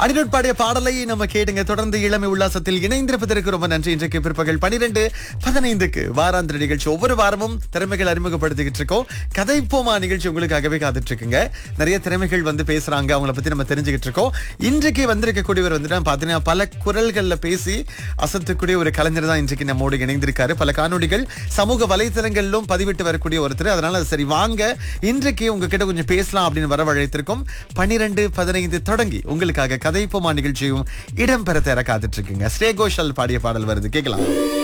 அனிருட் பாடிய பாடலை நம்ம கேட்டுங்க தொடர்ந்து இளமை உல்லாசத்தில் இணைந்திருப்பதற்கு ரொம்ப நன்றி இன்றைக்கு பிற்பகல் பனிரெண்டு பதினைந்துக்கு வாராந்திர நிகழ்ச்சி ஒவ்வொரு வாரமும் திறமைகள் அறிமுகப்படுத்திக்கிட்டு இருக்கோம் கதைப்போமா நிகழ்ச்சி உங்களுக்காகவே காத்துட்டு இருக்குங்க நிறைய திறமைகள் வந்து பேசுறாங்க அவங்கள பத்தி நம்ம தெரிஞ்சுக்கிட்டு இருக்கோம் இன்றைக்கு வந்திருக்கக்கூடியவர் வந்துட்டு பாத்தீங்கன்னா பல குரல்கள்ல பேசி அசத்தக்கூடிய ஒரு கலைஞர் தான் இன்றைக்கு நம்மோடு இணைந்திருக்காரு பல காணொளிகள் சமூக வலைத்தளங்களிலும் பதிவிட்டு வரக்கூடிய ஒருத்தர் அதனால சரி வாங்க இன்றைக்கு உங்ககிட்ட கொஞ்சம் பேசலாம் அப்படின்னு வரவழைத்திருக்கோம் பனிரெண்டு பதினைந்து தொடங்கி உங்களுக்காக கதைப்போமா நிகழ்ச்சியும் இடம்பெற தர காத்துட்டு இருக்குங்க ஸ்ரே கோஷல் பாடிய பாடல் வருது கேட்கலாம்